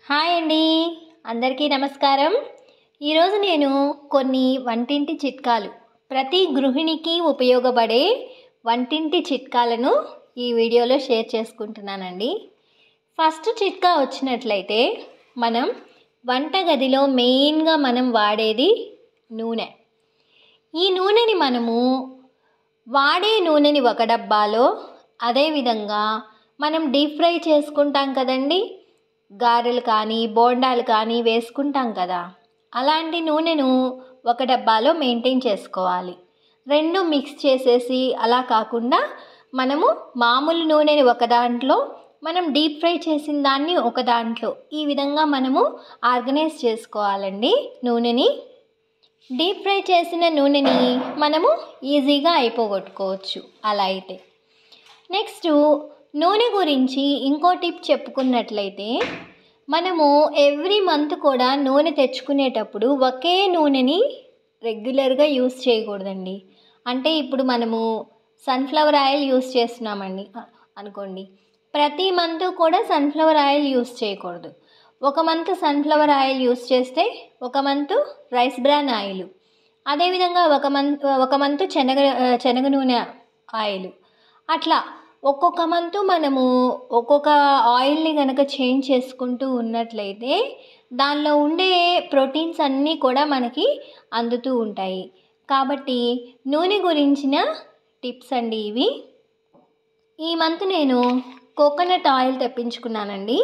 hi అండి అందరికీ నమస్కారం ఈరోజు నేను కొన్ని వంటింటి చిట్కాలు ప్రతి గృహిణికి ఉపయోగపడే వంటింటి చిట్కాలను ఈ వీడియోలో షేర్ చేసుకుంటున్నానండి ఫస్ట్ చిట్కా వచ్చినట్లయితే మనం వంటగదిలో మెయిన్గా మనం వాడేది నూనె ఈ నూనెని మనము వాడే నూనెని ఒక డబ్బాలో అదేవిధంగా మనం డీప్ ఫ్రై చేసుకుంటాం కదండి గారెలు కానీ బోండాలు కానీ వేసుకుంటాం కదా అలాంటి నూనెను ఒక డబ్బాలో మెయింటైన్ చేసుకోవాలి రెండు మిక్స్ చేసేసి అలా కాకుండా మనము మామూలు నూనెని ఒక దాంట్లో మనం డీప్ ఫ్రై చేసిన దాన్ని ఒక దాంట్లో ఈ విధంగా మనము ఆర్గనైజ్ చేసుకోవాలండి నూనెని డీప్ ఫ్రై చేసిన నూనెని మనము ఈజీగా అయిపోగొట్టుకోవచ్చు అలా అయితే నెక్స్ట్ నూనె గురించి ఇంకో టిప్ చెప్పుకున్నట్లయితే మనము ఎవ్రీ మంత్ కూడా నూనె తెచ్చుకునేటప్పుడు ఒకే నూనెని రెగ్యులర్గా యూస్ చేయకూడదండి అంటే ఇప్పుడు మనము సన్ఫ్లవర్ ఆయిల్ యూస్ చేస్తున్నామండి అ- అనుకోండి ప్రతి మంత్ కూడా సన్ఫ్లవర్ ఆయిల్ యూస్ చేయకూడదు ఒక మంత్ సన్ఫ్లవర్ ఆయిల్ యూస్ చేస్తే ఒక మంత్ రైస్ బ్రాన్ ఆయిల్ అదేవిధంగా ఒక మంత్ ఒక మంత్ శనగ శనగ నూనె ఆయిల్ అట్లా ఒక్కొక్క మంత్ మనము ఒక్కొక్క ఆయిల్ని కనుక చేంజ్ చేసుకుంటూ ఉన్నట్లయితే దానిలో ఉండే ప్రోటీన్స్ అన్నీ కూడా మనకి అందుతూ ఉంటాయి కాబట్టి నూనె గురించిన టిప్స్ అండి ఇవి ఈ మంత్ నేను కోకోనట్ ఆయిల్ తెప్పించుకున్నానండి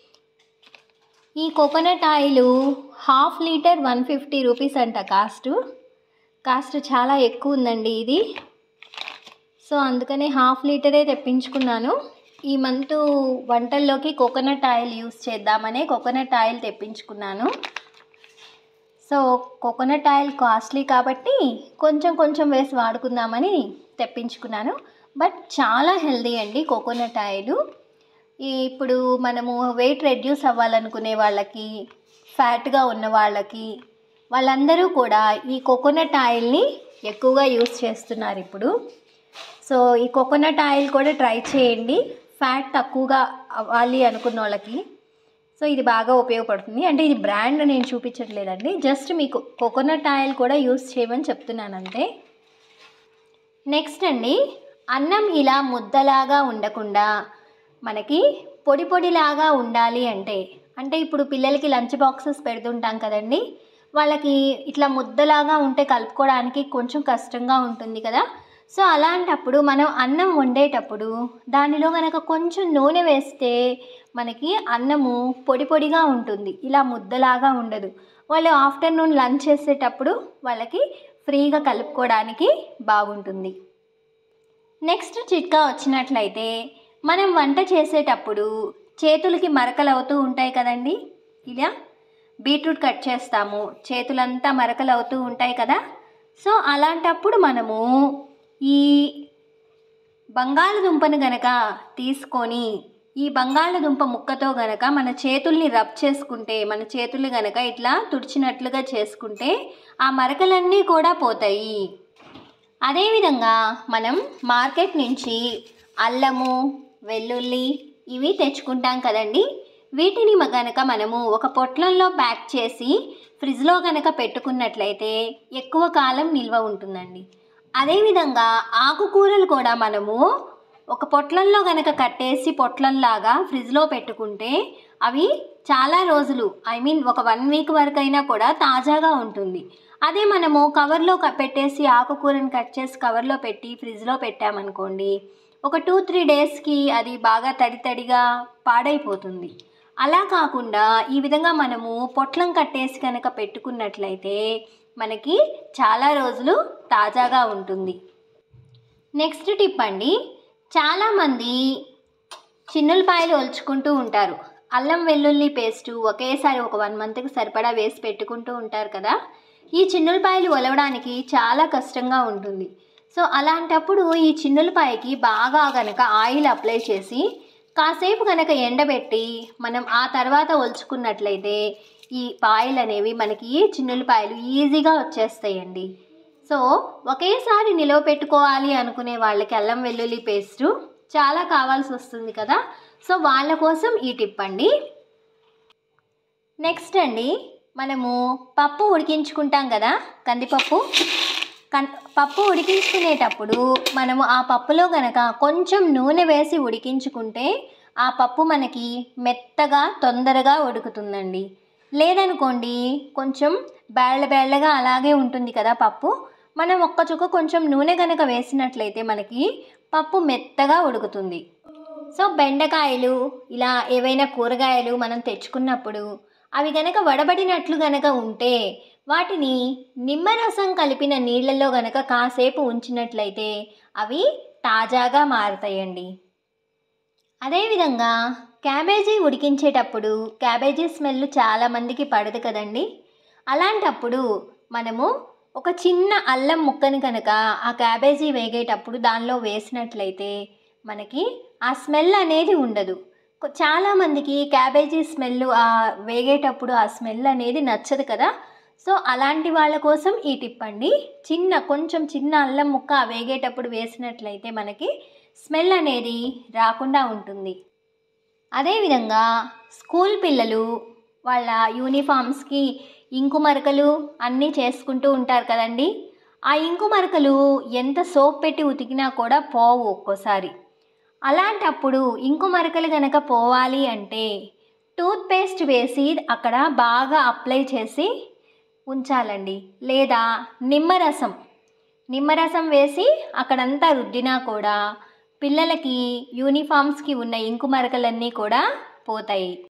ఈ coconut oil half litre one fifty rupees అంట కాస్ట్ కాస్ట్ చాలా ఎక్కువ ఉందండి ఇది సో అందుకనే హాఫ్ లీటరే తెప్పించుకున్నాను ఈ మంత్ వంటల్లోకి కోకోనట్ ఆయిల్ యూస్ చేద్దామనే కోకోనట్ ఆయిల్ తెప్పించుకున్నాను సో కోకోనట్ ఆయిల్ కాస్ట్లీ కాబట్టి కొంచెం కొంచెం వేసి వాడుకుందామని తెప్పించుకున్నాను బట్ చాలా హెల్దీ అండి కోకోనట్ ఆయిల్ ఇప్పుడు మనము వెయిట్ రెడ్యూస్ అవ్వాలనుకునే వాళ్ళకి ఫ్యాట్గా ఉన్న వాళ్ళకి వాళ్ళందరూ కూడా ఈ కోకోనట్ ఆయిల్ని ఎక్కువగా యూస్ చేస్తున్నారు ఇప్పుడు సో ఈ కోకోనట్ ఆయిల్ కూడా ట్రై చేయండి ఫ్యాట్ తక్కువగా అవ్వాలి అనుకున్న వాళ్ళకి సో ఇది బాగా ఉపయోగపడుతుంది అంటే ఇది బ్రాండ్ నేను చూపించట్లేదండి జస్ట్ మీకు కోకోనట్ ఆయిల్ కూడా యూస్ చేయమని చెప్తున్నాను అంతే నెక్స్ట్ అండి అన్నం ఇలా ముద్దలాగా ఉండకుండా మనకి పొడి పొడిలాగా ఉండాలి అంటే అంటే ఇప్పుడు పిల్లలకి లంచ్ బాక్సెస్ పెడుతుంటాం కదండి వాళ్ళకి ఇట్లా ముద్దలాగా ఉంటే కలుపుకోవడానికి కొంచెం కష్టంగా ఉంటుంది కదా సో అలాంటప్పుడు మనం అన్నం వండేటప్పుడు దానిలో కనుక కొంచెం నూనె వేస్తే మనకి అన్నము పొడి పొడిగా ఉంటుంది ఇలా ముద్దలాగా ఉండదు వాళ్ళు ఆఫ్టర్నూన్ లంచ్ చేసేటప్పుడు వాళ్ళకి ఫ్రీగా కలుపుకోవడానికి బాగుంటుంది నెక్స్ట్ చిట్కా వచ్చినట్లయితే మనం వంట చేసేటప్పుడు చేతులకి మరకలు అవుతూ ఉంటాయి కదండి ఇలా బీట్రూట్ కట్ చేస్తాము చేతులంతా మరకలు అవుతూ ఉంటాయి కదా సో అలాంటప్పుడు మనము ఈ బంగాళదుంపను గనక తీసుకొని ఈ బంగాళదుంప ముక్కతో గనక మన చేతుల్ని రబ్ చేసుకుంటే మన చేతులు గనక ఇట్లా తుడిచినట్లుగా చేసుకుంటే ఆ మరకలన్నీ కూడా పోతాయి అదేవిధంగా మనం మార్కెట్ నుంచి అల్లము వెల్లుల్లి ఇవి తెచ్చుకుంటాం కదండి వీటిని మ- గనక మనము ఒక పొట్లంలో ప్యాక్ చేసి ఫ్రిడ్జ్లో గనక పెట్టుకున్నట్లయితే ఎక్కువ కాలం నిల్వ ఉంటుందండి అదేవిధంగా ఆకుకూరలు కూడా మనము ఒక పొట్లంలో గనక కట్టేసి పొట్లంలాగా ఫ్రిడ్జ్లో పెట్టుకుంటే అవి చాలా రోజులు ఐ మీన్ ఒక వన్ వీక్ వరకు అయినా కూడా తాజాగా ఉంటుంది అదే మనము కవర్లో క- పెట్టేసి ఆకుకూరని కట్ చేసి కవర్లో పెట్టి ఫ్రిడ్జ్లో పెట్టామనుకోండి ఒక టూ త్రీ డేస్కి అది బాగా తడి తడిగా పాడైపోతుంది అలా కాకుండా ఈ విధంగా మనము పొట్లం కట్టేసి కనుక పెట్టుకున్నట్లయితే మనకి చాలా రోజులు తాజాగా ఉంటుంది నెక్స్ట్ టిప్ అండి చాలామంది చిన్నులపాయలు ఒలుచుకుంటూ ఉంటారు అల్లం వెల్లుల్లి పేస్టు ఒకేసారి ఒక వన్ మంత్కి సరిపడా వేసి పెట్టుకుంటూ ఉంటారు కదా ఈ చిన్నులపాయలు ఒలవడానికి చాలా కష్టంగా ఉంటుంది సో అలాంటప్పుడు ఈ చిన్నులపాయకి బాగా గనక ఆయిల్ అప్లై చేసి కాసేపు కనుక ఎండబెట్టి మనం ఆ తర్వాత ఒలుచుకున్నట్లయితే ఈ పాయలు అనేవి మనకి చిన్నులపాయలు ఈజీగా వచ్చేస్తాయండి సో ఒకేసారి నిలవ పెట్టుకోవాలి అనుకునే వాళ్ళకి అల్లం వెల్లుల్లి పేస్టు చాలా కావాల్సి వస్తుంది కదా సో వాళ్ళ కోసం ఈ టిప్ అండి నెక్స్ట్ అండి మనము పప్పు ఉడికించుకుంటాం కదా కందిపప్పు కన్ పప్పు ఉడికించుకునేటప్పుడు మనము ఆ పప్పులో గనక కొంచెం నూనె వేసి ఉడికించుకుంటే ఆ పప్పు మనకి మెత్తగా తొందరగా ఉడుకుతుందండి లేదనుకోండి కొంచెం బేళ్ళ బేళ్ళగా అలాగే ఉంటుంది కదా పప్పు మనం ఒక్క చుక్క కొంచెం నూనె కనుక వేసినట్లయితే మనకి పప్పు మెత్తగా ఉడుకుతుంది సో బెండకాయలు ఇలా ఏవైనా కూరగాయలు మనం తెచ్చుకున్నప్పుడు అవి గనక వడబడినట్లు గనక ఉంటే వాటిని నిమ్మరసం కలిపిన నీళ్ళల్లో గనక కాసేపు ఉంచినట్లయితే అవి తాజాగా మారుతాయండి అదేవిధంగా క్యాబేజీ ఉడికించేటప్పుడు క్యాబేజీ స్మెల్ చాలామందికి పడదు కదండి అలాంటప్పుడు మనము ఒక చిన్న అల్లం ముక్కని కనుక ఆ క్యాబేజీ వేగేటప్పుడు దానిలో వేసినట్లయితే మనకి ఆ స్మెల్ అనేది ఉండదు కొ- చాలామందికి క్యాబేజీ స్మెల్ ఆ వేగేటప్పుడు ఆ స్మెల్ అనేది నచ్చదు కదా సో అలాంటి వాళ్ళ కోసం ఈ టిప్ అండి చిన్న కొంచెం చిన్న అల్లం ముక్క ఆ వేగేటప్పుడు వేసినట్లయితే మనకి స్మెల్ అనేది రాకుండా ఉంటుంది అదేవిధంగా స్కూల్ పిల్లలు వాళ్ళ యూనిఫామ్స్కి ఇంకు మరకలు అన్నీ చేసుకుంటూ ఉంటారు కదండి ఆ ఇంకు మరకలు ఎంత సోప్ పెట్టి ఉతికినా కూడా పోవు ఒక్కోసారి అలాంటప్పుడు ఇంకు మరకలు కనుక పోవాలి అంటే టూత్ పేస్ట్ వేసి అక్కడ బాగా అప్లై చేసి ఉంచాలండి లేదా నిమ్మరసం నిమ్మరసం వేసి అక్కడంతా రుద్దినా కూడా పిల్లలకి యూనిఫామ్స్కి ఉన్న ఇంకు మరకలన్నీ కూడా పోతాయి